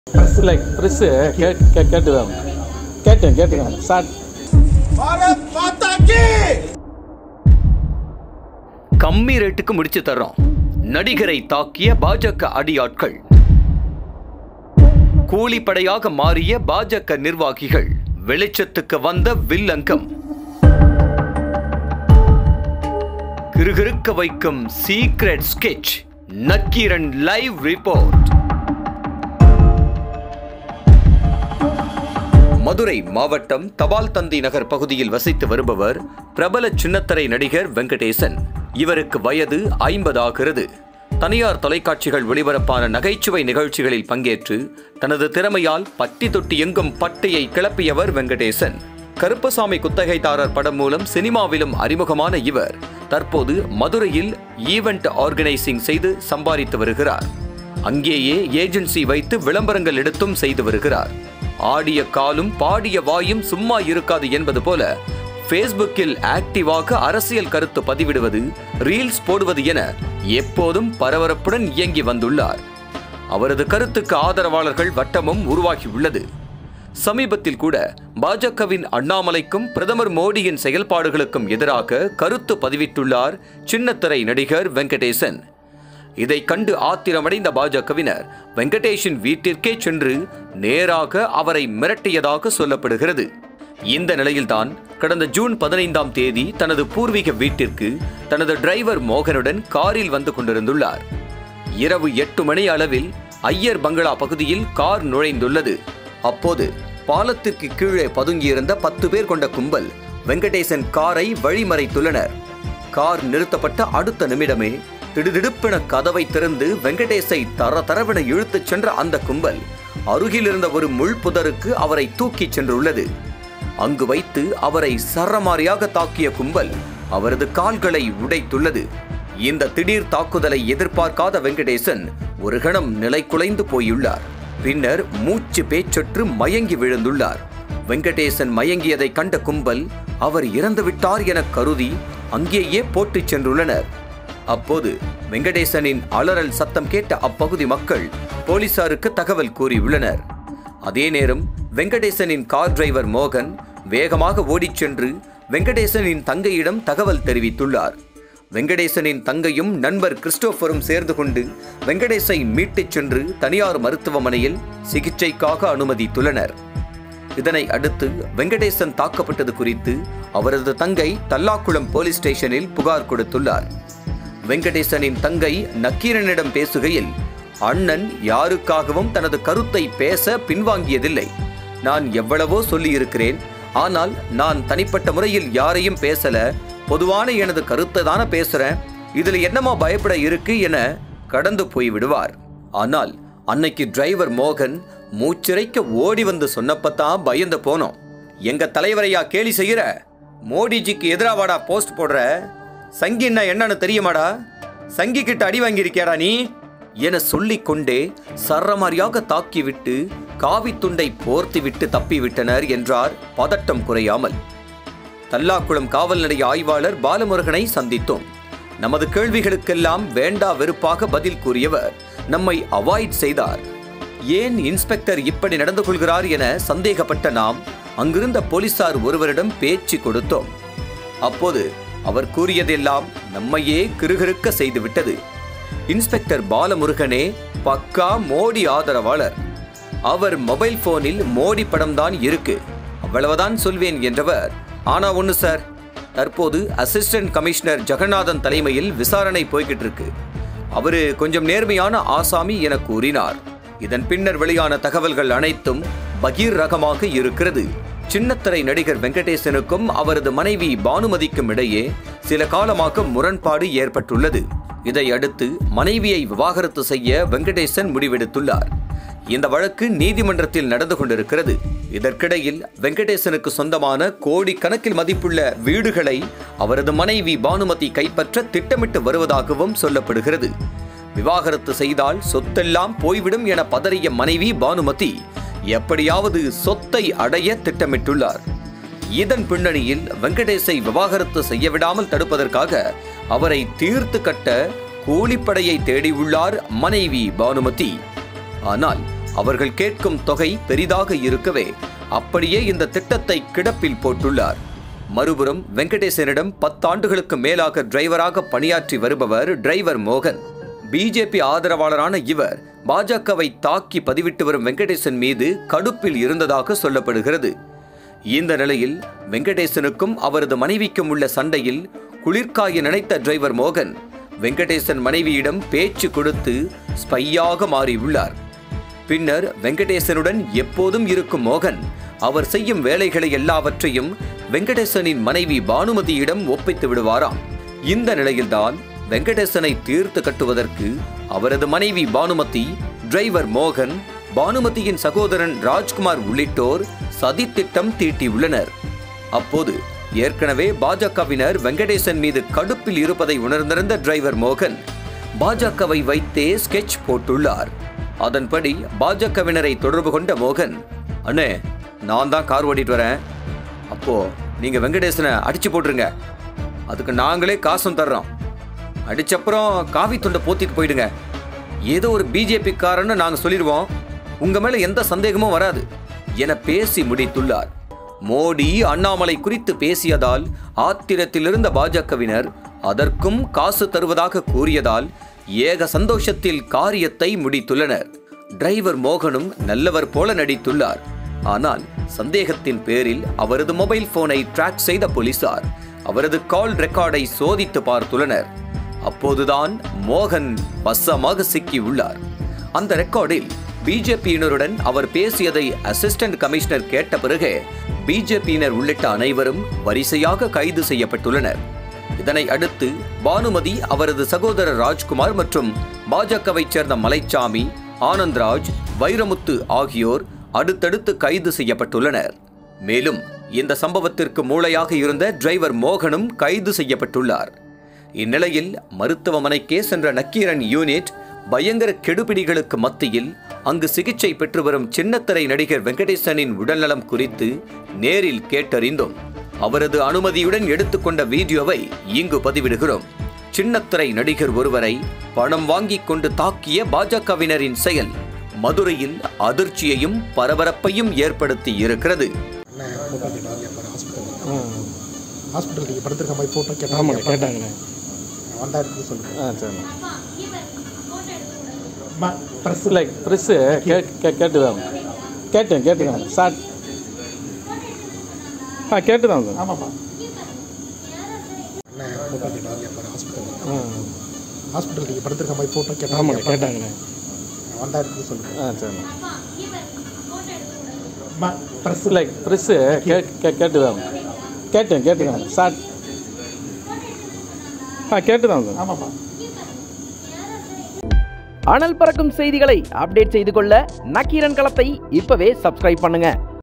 இல்லை press gate K கேட்டுதான் கேட்டேன் கேட்டுதான் சார் भारत माता की கம்மி ரேட்டுக்கு முடிச்சு தர்றோம் நடிகரை தாக்கிய பாஜக அடியாட்கள் கூலிப்படையாக மாறிய பாஜக நிர்வாகிகள் வெளிச்சத்துக்கு வந்த வில்லங்கம் கிறுகிறுக்க வைக்கும் secret sketch Nakkheeran live report Madurai மாவட்டம் தபால் தந்தி நகர் பகுதியில் வசித்து வருபவர் பிரபல சின்னத்திரை நடிகர் வெங்கடேசன் இவருக்கு வயது ஐம்பது ஆகிறது தனியார் தொலைக்காட்சிகள் ஒளிபரப்பான நகைச்சுவை நிகழ்ச்சிகளில் பங்கேற்று தனது திறமையால் பட்டி தொட்டி எங்கும் பட்டையை கிளப்பியவர் வெங்கடேசன் கருப்பசாமி குத்தகைதாரர் படம் மூலம் சினிமாவிலும் அறிமுகமான இவர் தற்போது மதுரையில் ஈவெண்ட் ஆர்கனைசிங் செய்து சம்பாதித்து வருகிறார் அங்கேயே ஏஜென்சி வைத்து விளம்பரங்கள் எடுத்தும் செய்து வருகிறார் ஆடிய காலும் பாடிய வாயும் சும்மா இருக்காது என்பது போல ஃபேஸ்புக்கில் ஆக்டிவாக அரசியல் கருத்து பதிவிடுவது ரீல்ஸ் போடுவது என எப்போதும் பரபரப்புடன் இயங்கி வந்துள்ளார் அவரது கருத்துக்கு ஆதரவாளர்கள் வட்டமும் உருவாகியுள்ளது சமீபத்தில் கூட பாஜகவின் அண்ணாமலைக்கும் பிரதமர் மோடியின் செயல்பாடுகளுக்கும் எதிராக கருத்து பதிவிட்டுள்ளார் சின்னத்திரை நடிகர் வெங்கடேசன் இதை கண்டு ஆத்திரமடைந்த பாஜகவினர் வெங்கடேஷின் வீட்டிற்கே சென்று நேராக அவரை மிரட்டியதாக சொல்லப்படுகிறது இந்த நிலையில்தான் கடந்த ஜூன் பதினைந்தாம் தேதி தனது பூர்வீக வீட்டிற்கு தனது டிரைவர் மோகனுடன் காரில் வந்து கொண்டிருந்துள்ளார் இரவு எட்டு மணி அளவில் ஐயர் பங்களா பகுதியில் கார் நுழைந்துள்ளது அப்போது பாலத்திற்கு கீழே பதுங்கியிருந்த பத்து பேர் கொண்ட கும்பல் வெங்கடேசன் காரை வழிமறைத்துள்ளனர் கார் நிறுத்தப்பட்ட அடுத்த நிமிடமே திடுதிடுப்பென கதவை திறந்து வெங்கடேசை தர தரவென இழுத்துச் சென்ற அந்த கும்பல் அருகில் இருந்த ஒரு முள் புதருக்கு அவரை தூக்கிச் சென்றுள்ளது அங்கு வைத்து அவரை சரமாரியாக தாக்கிய கும்பல் அவரது கால்களை உடைத்துள்ளது இந்த திடீர் தாக்குதலை எதிர்பார்க்காத வெங்கடேசன் ஒரு கணம் நிலை குலைந்து போயுள்ளார் பின்னர் மூச்சு பேச்சற்று மயங்கி விழுந்துள்ளார் வெங்கடேசன் மயங்கியதை கண்ட கும்பல் அவர் இறந்துவிட்டார் என கருதி அங்கேயே போட்டுச் சென்றுள்ளனர் அப்போது வெங்கடேசனின் அலறல் சத்தம் கேட்ட அப்பகுதி மக்கள் போலீசாருக்கு தகவல் கூறியுள்ளனர் அதே நேரம் வெங்கடேசனின் கார் டிரைவர் மோகன் வேகமாக ஓடிச் சென்று வெங்கடேசனின் தங்கையிடம் தகவல் தெரிவித்துள்ளார் வெங்கடேசனின் தங்கையும் நண்பர் கிறிஸ்டோபரும் சேர்ந்து கொண்டு வெங்கடேசை மீட்டுச் சென்று தனியார் மருத்துவமனையில் சிகிச்சைக்காக அனுமதித்துள்ளனர் இதனை அடுத்து வெங்கடேசன் தாக்கப்பட்டது குறித்து அவரது தங்கை தல்லாக்குளம் போலீஸ் ஸ்டேஷனில் புகார் கொடுத்துள்ளார் வெங்கடேசனின் தங்கை நக்கீரனிடம் பேசுகையில் அண்ணன் யாருக்காகவும் தனது கருத்தை பேச பின்வாங்கியதில்லை நான் எவ்வளவோ சொல்லியிருக்கிறேன் ஆனால் நான் தனிப்பட்ட முறையில் யாரையும் பேசல பொதுவான எனது கருத்தை தானே பேசுறேன் இதுல என்னமா பயப்பட இருக்கு என கடந்து போய் விடுவார் ஆனால் அன்னைக்கு டிரைவர் மோகன் மூச்சிறைக்க ஓடி வந்து சொன்னப்பத்தான் பயந்து போனோம் எங்க தலைவரையா கேலி செய்யற மோடிஜிக்கு எதிராவாடா போஸ்ட் போடுற சங்கின்னா என்னன்னு தெரியுமாடா சங்கி கிட்ட அடி வாங்கியிருக்கியாடா நீ என சொல்லிக் கொண்டே சரமாரியாக தாக்கிவிட்டு காவி துண்டை போர்த்திவிட்டு தப்பிவிட்டனர் என்றார் பதட்டம் குறையாமல் தல்லாக்குளம் காவல் நிலைய ஆய்வாளர் பாலமுருகனை சந்தித்தோம் நமது கேள்விகளுக்கெல்லாம் வேண்டா வெறுப்பாக பதில் கூறியவர் நம்மை அவாய்ட் செய்தார் ஏன் இன்ஸ்பெக்டர் இப்படி நடந்து கொள்கிறார் என சந்தேகப்பட்ட நாம் அங்கிருந்த போலீசார் ஒருவரிடம் பேச்சு கொடுத்தோம் அப்போது அவர் கூறியதெல்லாம் நம்மையே கிறுகிறுக்க செய்துவிட்டது இன்ஸ்பெக்டர் பாலமுருகனே பக்கா மோடி ஆதரவாளர் அவர் மொபைல் போனில் மோடி படம் தான் இருக்கு அவ்வளவுதான் சொல்வேன் என்றவர் ஆனா ஒண்ணு சார் தற்போது அசிஸ்டன்ட் கமிஷனர் ஜெகநாதன் தலைமையில் விசாரணை போய்கிட்டு இருக்கு அவரு கொஞ்சம் நேர்மையான ஆசாமி என கூறினார் இதன் பின்னர் வெளியான தகவல்கள் அனைத்தும் பகீர் ரகமாக இருக்கிறது சின்னத்திரை நடிகர் வெங்கடேசனுக்கும் அவரது மனைவி பானுமதிக்கும் இடையே சில காலமாக முரண்பாடு ஏற்பட்டுள்ளது இதை அடுத்து மனைவியை விவாகரத்து செய்ய வெங்கடேசன் முடிவெடுத்துள்ளார் இந்த வழக்கு நீதிமன்றத்தில் நடந்து கொண்டிருக்கிறது இதற்கிடையில் வெங்கடேசனுக்கு சொந்தமான கோடி கணக்கில் மதிப்புள்ள வீடுகளை அவரது மனைவி பானுமதி கைப்பற்ற திட்டமிட்டு வருவதாகவும் சொல்லப்படுகிறது விவாகரத்து செய்தால் சொத்தெல்லாம் போய்விடும் என பதறிய மனைவி பானுமதி எப்படியாவது சொத்தை அடைய திட்டமிட்டுள்ளார் இதன் பின்னணியில் வெங்கடேசை விவாகரத்து செய்ய விடாமல் தடுப்பதற்காக அவரை தீர்த்து கட்ட கூலிப்படையை தேடியுள்ளார் மனைவி பானுமதி ஆனால் அவர்கள் கேட்கும் தொகை பெரிதாக இருக்கவே அப்படியே இந்த திட்டத்தை கிடப்பில் போட்டுள்ளார் மறுபுறம் வெங்கடேசனிடம் பத்தாண்டுகளுக்கு மேலாக டிரைவராக பணியாற்றி வருபவர் டிரைவர் மோகன் பிஜேபி ஆதரவாளரான இவர் பாஜகவை தாக்கி பதிவிட்டு வரும் வெங்கடேசன் மீது கடுப்பில் இருந்ததாக சொல்லப்படுகிறது இந்த நிலையில் வெங்கடேசனுக்கும் அவரது மனைவிக்கும் உள்ள சண்டையில் குளிர்காய நினைத்த டிரைவர் மோகன் வெங்கடேசன் மனைவியிடம் பேச்சு கொடுத்து ஸ்பையாக மாறியுள்ளார் பின்னர் வெங்கடேசனுடன் எப்போதும் இருக்கும் மோகன் அவர் செய்யும் வேலைகளை எல்லாவற்றையும் வெங்கடேசனின் மனைவி பானுமதியிடம் ஒப்பித்து விடுவாராம் இந்த நிலையில்தான் வெங்கடேசனை தீர்த்து கட்டுவதற்கு அவரது மனைவி பானுமதி டிரைவர் மோகன் பானுமதியின் சகோதரன் ராஜ்குமார் உள்ளிட்டோர் சதித்திட்டம் தீட்டியுள்ளனர் அப்போது ஏற்கனவே பாஜகவினர் வெங்கடேசன் மீது கடுப்பில் இருப்பதை உணர்ந்திருந்த டிரைவர் மோகன் பாஜகவை வைத்தே ஸ்கெட்ச் போட்டுள்ளார் அதன்படி பாஜகவினரை தொடர்பு கொண்ட மோகன் அண்ணே நான் தான் கார் ஓட்டிட்டு வரேன் அப்போ நீங்க வெங்கடேசனை அடிச்சு போட்டுருங்க அதுக்கு நாங்களே காசும் தர்றோம் அடிச்சப்புறம் காவி துண்டை போத்திட்டு போயிடுங்க ஏதோ ஒரு பிஜேபி காரன்னு நாங்க சொல்லிடுவோம் உங்க மேல எந்த சந்தேகமும் வராது என பேசி முடித்துள்ளார் மோடி அண்ணாமலை குறித்து பேசியதால் ஆத்திரத்தில் இருந்த பாஜகவினர் அதற்கும் காசு தருவதாக கூறியதால் ஏக சந்தோஷத்தில் காரியத்தை முடித்துள்ளனர் டிரைவர் மோகனும் நல்லவர் போல நடித்துள்ளார் ஆனால் சந்தேகத்தின் பேரில் அவரது மொபைல் போனை ட்ராக் செய்த போலீசார் அவரது கால் ரெக்கார்டை சோதித்து பார்த்துள்ளனர் அப்போதுதான் மோகன் வசமாக சிக்கியுள்ளார் அந்த ரெக்கார்டில் பிஜேபியினருடன் அவர் பேசியதை அசிஸ்டன்ட் கமிஷனர் கேட்ட பிறகு பிஜேபியினர் உள்ளிட்ட அனைவரும் வரிசையாக கைது செய்யப்பட்டுள்ளனர் இதனை அடுத்து பானுமதி அவரது சகோதரர் ராஜ்குமார் மற்றும் பாஜகவைச் சேர்ந்த மலைச்சாமி ஆனந்த்ராஜ் வைரமுத்து ஆகியோர் அடுத்தடுத்து கைது செய்யப்பட்டுள்ளனர் மேலும் இந்த சம்பவத்திற்கு மூளையாக இருந்த டிரைவர் மோகனும் கைது செய்யப்பட்டுள்ளார் இந்நிலையில் மருத்துவமனைக்கே சென்ற நக்கீரன் யூனிட் பயங்கர கெடுபிடிகளுக்கு மத்தியில் அங்கு சிகிச்சை பெற்று வரும் சின்னத்திரை நடிகர் வெங்கடேசனின் உடல்நலம் குறித்து நேரில் கேட்டறிந்தோம் அவரது அனுமதியுடன் எடுத்துக்கொண்ட வீடியோவை இங்கு பதிவிடுகிறோம் சின்னத்திரை நடிகர் ஒருவரை பணம் வாங்கிக் கொண்டு தாக்கிய பாஜகவினரின் செயல் மதுரையில் அதிர்ச்சியையும் பரபரப்பையும் ஏற்படுத்தி இருக்கிறது அண்ணன் ஃபோட்டோ கேட்டாங்க அப்புறம் ஹாஸ்பிட்டல் ஆ ஹாஸ்பிட்டல் நீங்கள் படுத்திருக்க மாதிரி ஃபோட்டோ ஆமாண்ணே கேட்டாங்க கேட்டாங்கண்ணே வந்தா எடுத்து சொல்லுங்கள் ஆ சரிண்ணே ப்ரெஸ் இல்லை ப்ரெஸ்ஸு கே கே கேட்டுதான் கேட்டேன் கேட்டுதான் சார் ஆ கேட்டுதான் சார் ஆமாப்பா அண்ணன் ஃபோட்டோ கேட்டாங்க அப்புறம் ஹாஸ்பிட்டல் ஆ ஹாஸ்பிட்டல் நீங்கள் படுத்திருக்க மாதிரி ஃபோட்டோ ஆமாண்ணே கேட்டாங்க கேட்டாங்கண்ணே வந்தா எடுத்து சொல்லுங்கள் ஆ சரிண்ணே ப்ரெஸ் இல்லை ப்ரெஸ்ஸு கே கே கேட்டுதான் கேட்டேன் கேட்டுதான் சார் ஆ கேட்டுதான் சார் ஆமாப்பா அனல் பறக்கும் செய்திகளை அப்டேட் செய்து கொள்ள நக்கீரன் களத்தை இப்பவே சப்ஸ்கிரைப் பண்ணுங்க